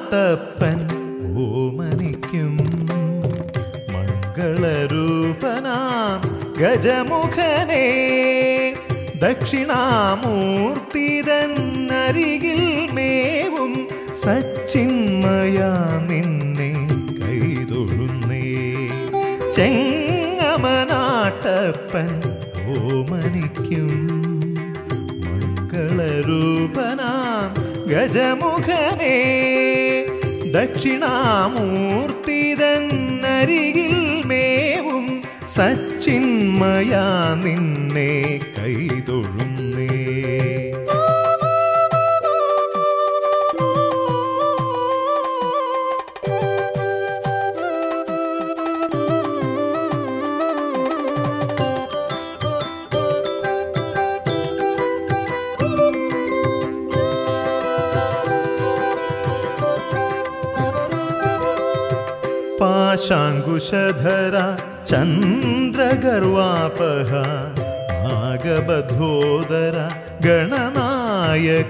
ചങ്ങമനാട്ടപ്പൻ ഓമനിക്കും മംഗളരൂപനാം ഗജമുഖനേ ദക്ഷിണാമൂർത്തിതന്നരികിൽ മേവും സച്ചിന്മയ നിന്നെ കൈതൊഴുന്നേ ചെങ്ങമനാട്ടപ്പൻ ഓമനിക്കും മംഗളരൂപനാം ഗജമുഖനേ ദക്ഷിണാമൂർത്തിതന്നരികിൽ മേവും സച്ചിന്മയ നിന്നെ കൈതൊഴുന്നേ പാശാങ്കുശധര ചന്ദ്രഗർവാപഹ നാഗബദ്ധോദര ഗണനായക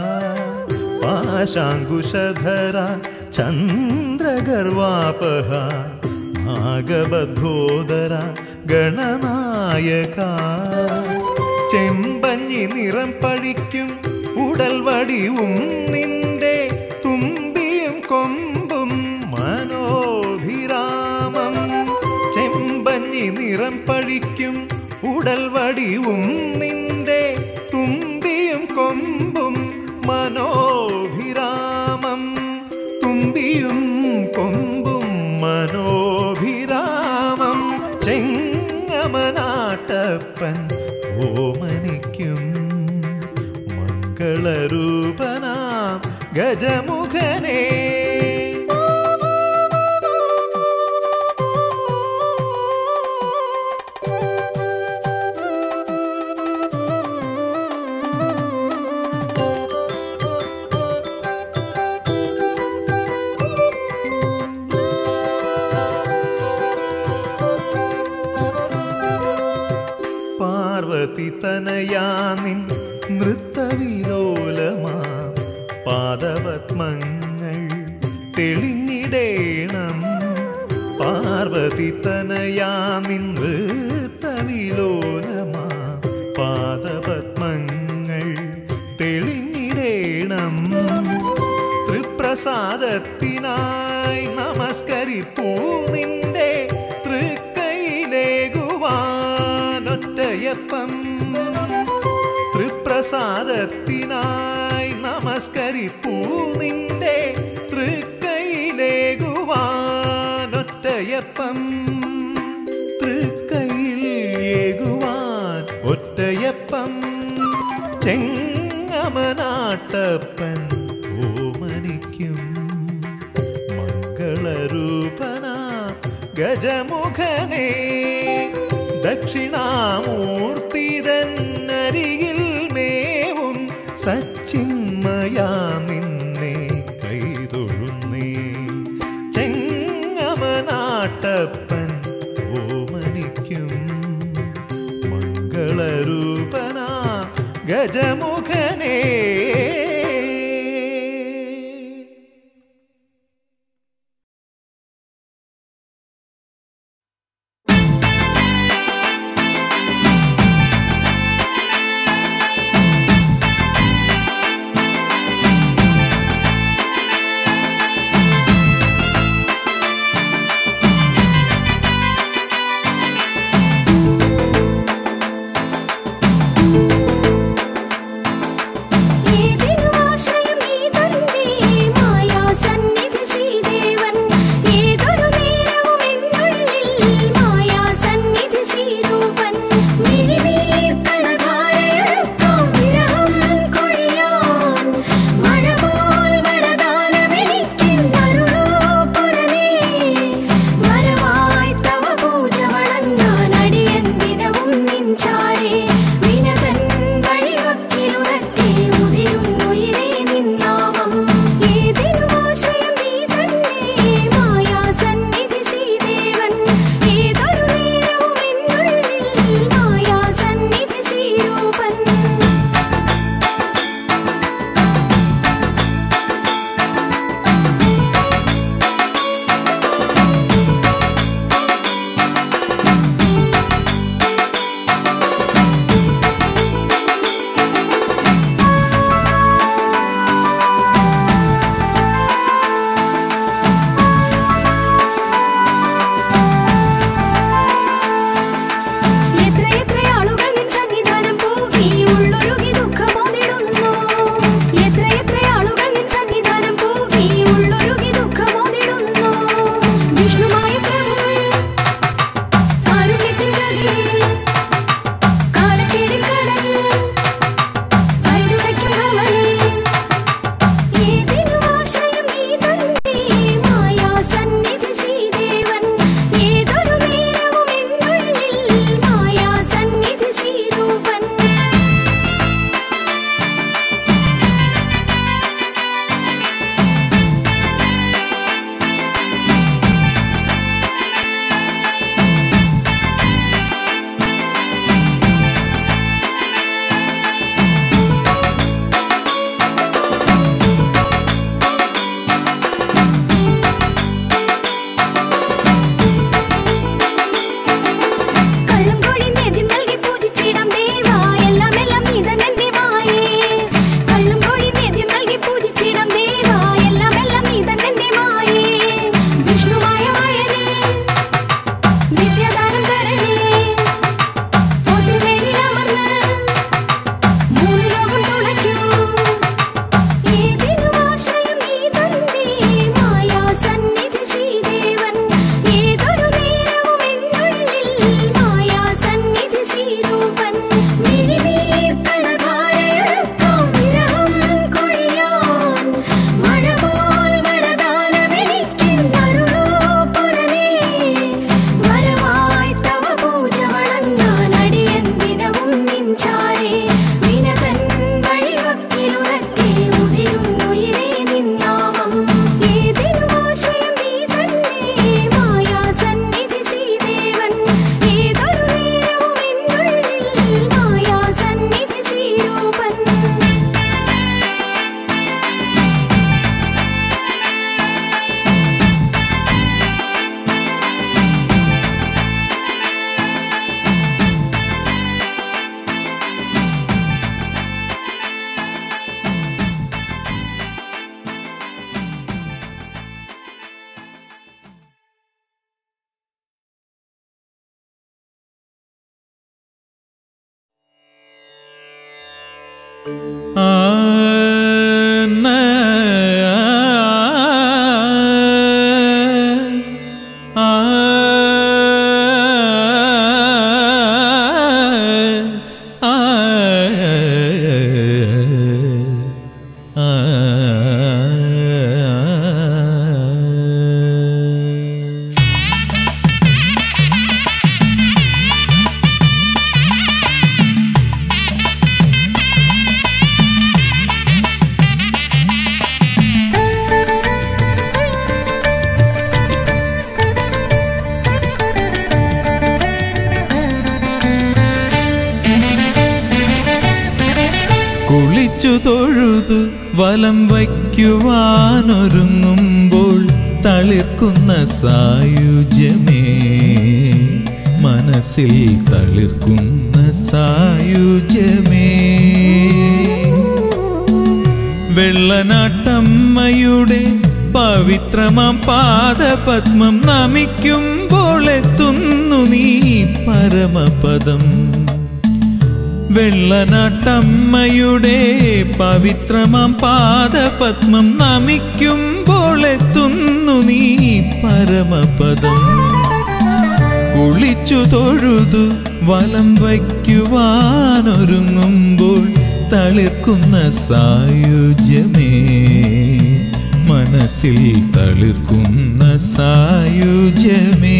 പാശാങ്കുശധര ചന്ദ്രഗർവാപഹ നാഗബദ്ധോദര ഗണനായക ചെമ്പഞ്ഞി നിറം പഴിക്കും ഉടൽ വടിവും നിന്റെ തുമ്പിയും കൊമ്പും മനോഭിരാമം ചെമ്പഞ്ഞി നിറം പഴിക്കും ഉടൽ വടിവും നിന്റെ തുമ്പിയും കൊമ്പും മനോഭിരാമം തുമ്പിയും കൊമ്പും മനോഭിരാമം ചെങ്ങമനാട്ടപ്പൻ ഓമനിക്കും മംഗളരൂപനാം ഗജമുഖനേ പാർവതി തനയാനിൻ നൃത്തവിലോലമാ പാദപത്മങ്ങൾ തെളിഞ്ഞിടേണം പാർവതി തനയാനിൻ നൃത്തവിലോലമാ പാദപത്മങ്ങൾ തെളിഞ്ഞിടേണം തൃപ്രസാദത്തിനായി നമസ്കരിപ്പൂ നിന്റെ തൃക്കൈലേകുവാനൊറ്റയപ്പം തൃപ്രസാദത്തിനായി നമസ്കരിപ്പൂ നിന്റെ തൃക്കൈലേകുവാനൊറ്റയപ്പം തൃക്കൈയിൽ ഏകുവാൻ ഒറ്റയപ്പം ചെങ്ങമനാട്ടപ്പൻ ഓമനിക്കും മംഗളരൂപന ഗജമുഖനേ ദക്ഷിണാമൂർത്തിതന്നരികിൽ മേവും സച്ചിന്മയ നിന്നെ കൈതൊഴുന്നേ ചെങ്ങമനാട്ടപ്പൻ ഓമനിക്കും മംഗളരൂപന ഗജമുഖനേ ഈ ആ ന, ആ, ആ, ആ. കുളിച്ചു തൊഴുതു വലം വയ്ക്കുവാനൊരുങ്ങുമ്പോൾ തളിർക്കുന്ന സായുജ്യമേ മനസ്സിൽ തളിർക്കുന്ന സായുജ്യമേ വെള്ളനാട്ടമ്മയുടെ പവിത്രമാം പാദപത്മം നമിക്കുമ്പോൾ എത്തുന്നു നീ പരമപദം വെള്ളനാട്ടമ്മയുടെ പവിത്രമാം പാദപത്മം നമിക്കുമ്പോൾ എത്തുന്നു നീ പരമപദം കുളിച്ചു തൊഴുതു വലം വയ്ക്കുവാനൊരുങ്ങുമ്പോൾ തളിർക്കുന്ന സായുജ്യമേ മനസ്സിൽ തളിർക്കുന്ന സായുജ്യമേ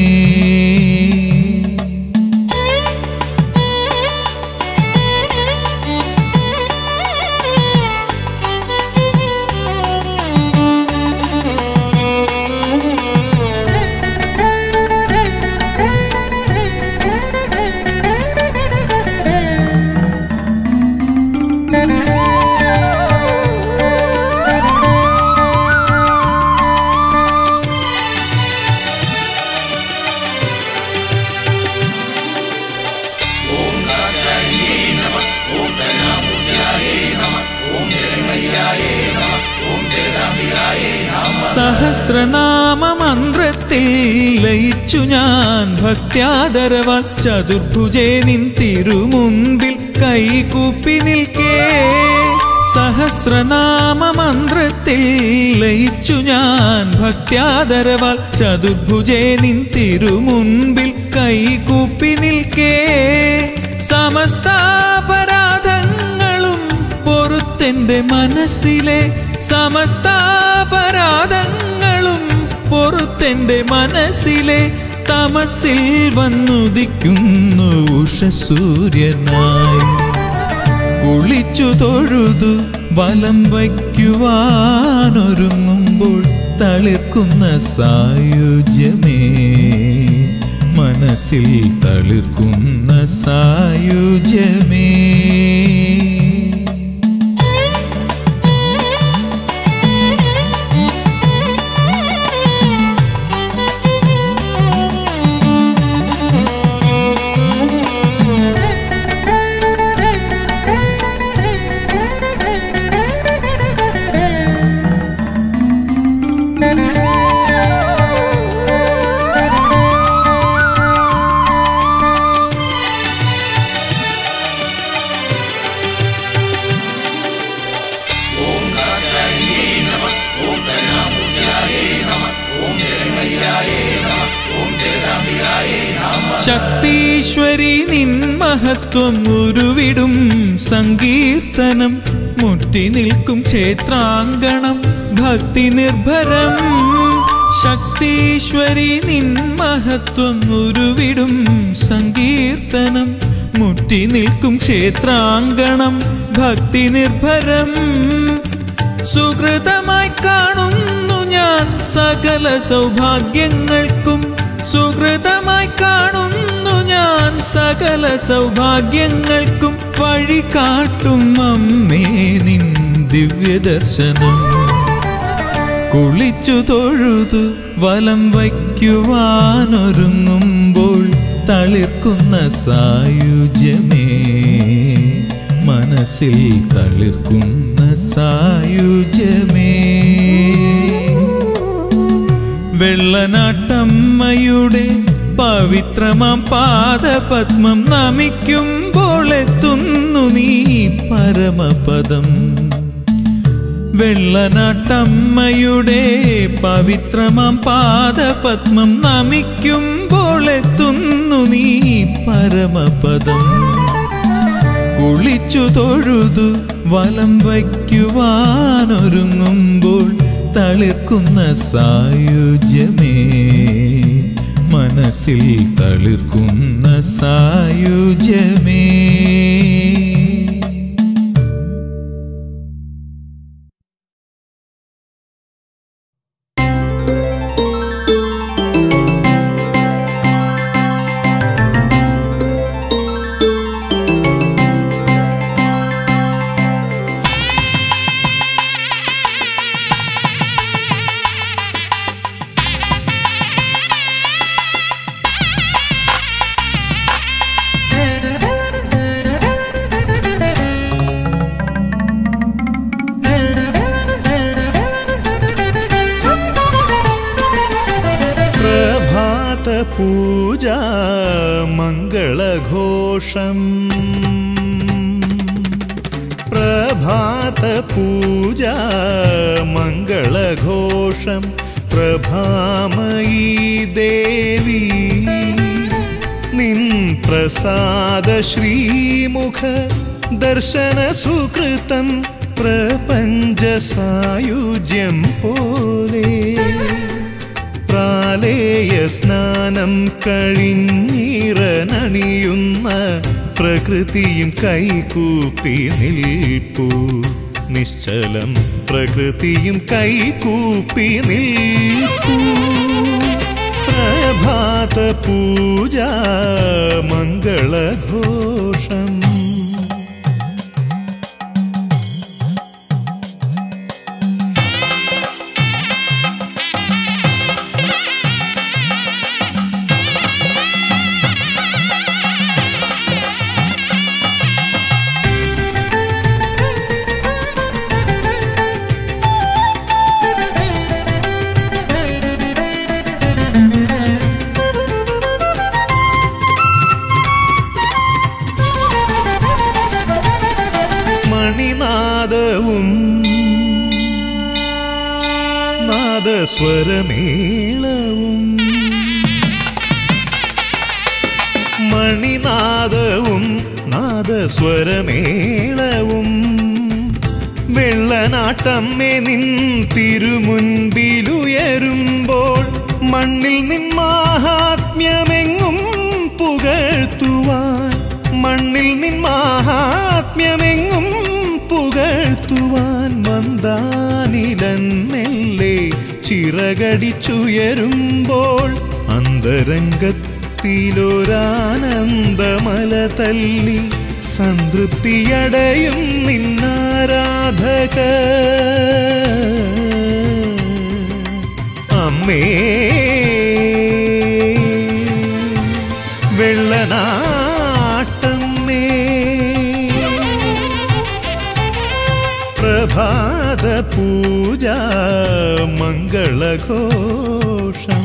സഹസ്രനാമ മന്ത്രത്തിൽ ലയിച്ചു ഞാൻ ഭക്ത്യാദരവാൽ ചതുർഭുജേ നിൻ തിരുമുൻപിൽ കൈകൂപ്പി നിൽക്കേ സഹസ്രനാമ മന്ത്രത്തിൽ ലയിച്ചു ഞാൻ ഭക്ത്യാദരവാൽ ചതുർഭുജേ നിൻ തിരുമുൻപിൽ കൈകൂപ്പി നിൽക്കേ സമസ്താപരാധങ്ങളും പൊറുത്തെന്റെ മനസ്സിലെ സമസ്താപരാധങ്ങളും പൊറുത്തെന്റെ മനസ്സിലെ തമസിൽ വന്നുദിക്കുന്നു ഉഷസൂര്യനായി കുളിച്ചു തൊഴുതു വലം വയ്ക്കുവാനൊരുങ്ങുമ്പോൾ തളിർക്കുന്ന സായുജ്യമേ മനസ്സിൽ തളിർക്കുന്ന സായുജ്യമേ ശക്തീശ്വരി നിൻ മഹത്വം ഉരുവിടും സങ്കീർത്തനം മുട്ടി നിൽക്കും ക്ഷേത്രാങ്കണം ഭക്തി നിർഭരം ശക്തീശ്വരി നിൻ മഹത്വം ഉരുവിടും സങ്കീർത്തനം മുട്ടി നിൽക്കും ക്ഷേത്രാങ്കണം ഭക്തി നിർഭരം സുഹൃതമായി കാണുന്നു ഞാൻ സകല സൗഭാഗ്യങ്ങൾക്കും സുഹൃതമായി കാണുന്നു ഞാൻ സകല സൗഭാഗ്യങ്ങൾക്കും വഴി കാട്ടും അമ്മേ നിൻ ദിവ്യദർശനം കുളിച്ചു തൊഴുതു വലം വയ്ക്കുവാനൊരുങ്ങുമ്പോൾ തളിർക്കുന്ന സായുജ്യമേ മനസ്സിൽ തളിർക്കുന്ന സായുജ്യമേ വെള്ളനാട്ടമ്മയുടെ പവിത്രമാം പാദപത്മം നമിക്കും തളിർക്കുമ്പോൾ എത്തുന്നു നീ പരമപദം വെള്ളനാട്ടമ്മയുടെ പവിത്രമാം പാദപത്മം നമിക്കുമ്പോൾ എത്തുന്നു നീ പരമപദം കുളിച്ചു തൊഴുതു വലം വയ്ക്കുവാനൊരുങ്ങുമ്പോൾ തളിർക്കുന്ന സായുജ്യമേ മനസ്സിൽ തളിർക്കുന്ന സായുജ്യമേ പ്രഭാത പൂജ മംഗളഘോഷം പ്രഭാത പൂജ മംഗളഘോഷം പ്രഭാമയീ ദേവി നിൻ പ്രസാദ ശ്രീമുഖ ദർശന സുകൃതം പ്രപഞ്ച സായുജ്യം പോലെ പ്രാലേയ സ്നാനം കഴിഞ്ഞിറനണിയുന്ന പ്രകൃതിയും കൈകൂപ്പി നിൽപ്പൂ നിശ്ചലം പ്രകൃതിയും കൈകൂപ്പി നിൽപ്പൂ പ്രഭാത പൂജ മംഗളഘോഷം മണിനാദവും നാദസ്വരമേളവും മണിനാദവും നാദസ്വരമേളവും വെള്ളനാട്ടമ്മേ നിൻ തിരുമുൻപിലുയരുമ്പോൾ മണ്ണിൽ നിൻ മാഹാത്മ്യമെങ്ങും പുകഴ്ത്തുവാൻ മണ്ണിൽ നിൻ മാഹാത്മ്യമെങ്ങും പുകഴ്ത്തുവാൻ മന്ദാനിലൻ മെല്ലെ ചിറകടിച്ചുയരുമ്പോൾ അന്തരംഗത്തിലൊരാനന്ദമല തല്ലി സംതൃപ്തിയടയും നിന്നാരാധക അമ്മേ വെള്ളനാട്ടമ്മേ പ്രഭാത പൂജ മംഗളഘോഷം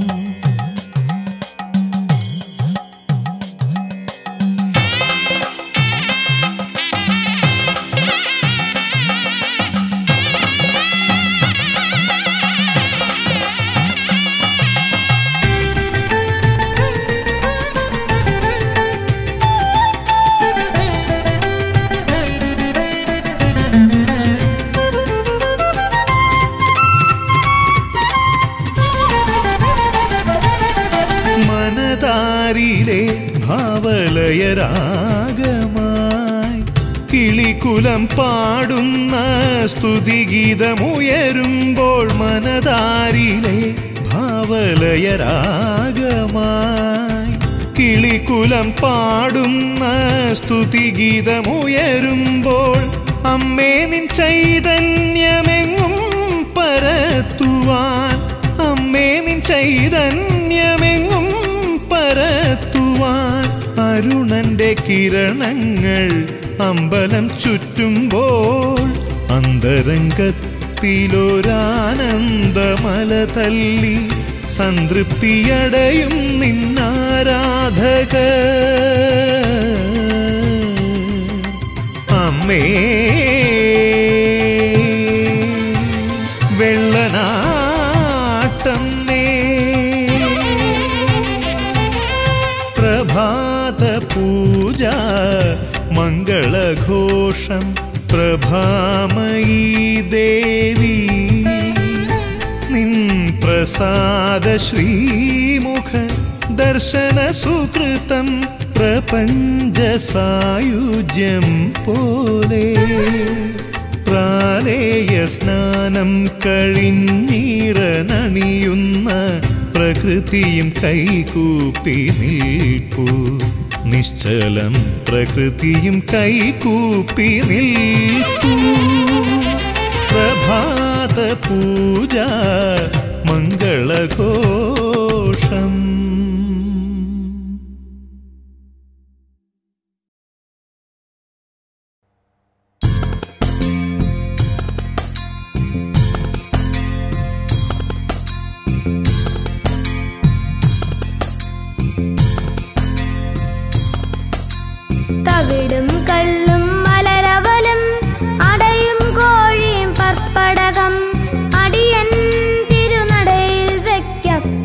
മനതാരിലെ ഭാവലയരാഗമായി കിളിക്കുലം പാടുന്ന സ്തുതിഗീതമുയരുമ്പോൾ മനതാരിലെ ഭാവലയരാഗമായി കിളിക്കുലം പാടുന്ന സ്തുതിഗീതമുയരുമ്പോൾ അമ്മേ നിൻ ചൈതന്യമെങ്ങും പരത്തുവാൻ അമ്മേ നിൻ ചൈതന്യമെങ്ങും പരത്തുവാൻ അരുണന്റെ കിരണങ്ങൾ അമ്പലം ചുറ്റുമ്പോൾ അന്തരംഗത്തിലൊരാനന്ദമല തല്ലി സംതൃപ്തിയടയും നിന്നാരാധക അമ്മേ വെള്ളനാട്ടമ്മേ പ്രഭാത പൂജ മംഗളഘോഷം പ്രഭാമയീ ദേവി നിൻ പ്രസാദ ശ്രീമുഖ ദർശന സുകൃതം പ്രപഞ്ച സായുജ്യം പോലെ പ്രാലേയ സ്നാനം കഴിഞ്ഞിറനണിയുന്ന പ്രകൃതിയും കൈകൂപ്പി നിൽപ്പു നിശ്ചലം പ്രകൃതിയും കൈകൂപ്പി നിൽപ്പു പ്രഭാത പൂജ മംഗളഘോഷം തവിടും കള്ളും മലരവലും അടയും കോഴിയും പർപ്പടകം അടിയൻ തിരുനടയിൽ വെക്ക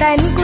തൻ